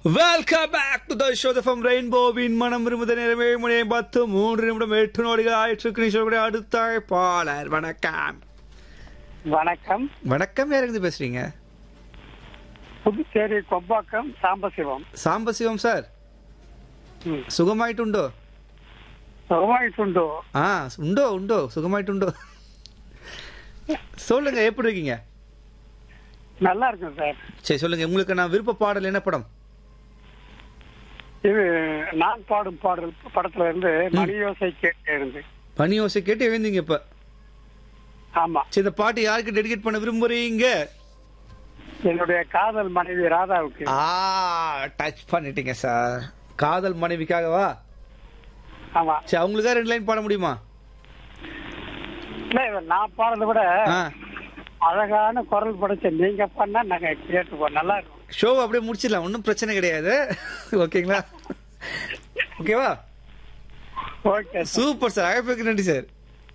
Welcome back to the show from ரெயின்போவின் மனம் விரும்புத நேரமே மணி பத்து மூன்று நிமிடம் எட்டு நோடிகள் ஆயிற்று நீ அடுத்த பாலர் வணக்கம் வணக்கம் வணக்கம் யாருக்கு பேசுறீங்க புதுச்சேரி கொம்பாக்கம் சாம்பசிவம் சாம்பசிவம் சார் ம். சுகமாயிட்டுண்டோ சுகமாயிட்டுண்டு ஆ உண்டோ உண்டோ சுகமாயிட்டுண்டோ சொல்லுங்க எப்படி இருக்கீங்க நல்லா இருக்கும் சார் சரி சொல்லுங்க உங்களுக்கு நான் விருப்ப பாடல் என்ன படம் இது நான் பாடும் பாடல் படத்துல இருந்து மணியோசை கேட்டு இருந்து பனி ஓசை கேட்டு எழுந்தீங்க இப்ப ஆமா சரி இந்த பாட்டு யாருக்கு டெடிகேட் பண்ண விரும்புறீங்க என்னுடைய காதல் மனைவி ராதாவுக்கு ஆ டச் பண்ணிட்டீங்க சார் காதல் மனைவிக்காகவா ஆமா சரி அவங்களுக்காக ரெண்டு லைன் பாட முடியுமா இல்ல இவ நான் பாடுறத விட ஆ அழகான குரல் படைச்ச நீங்க பண்ணா நாங்க கேட்டுப்போம் நல்லா இருக்கும் ஷோ அப்படியே முடிச்சிடலாம் ஒன்றும் பிரச்சனை கிடையாது ஓகேங்களா ஓகேவா ஓகே சூப்பர் சார் அழைப்புக்கு நன்றி சார்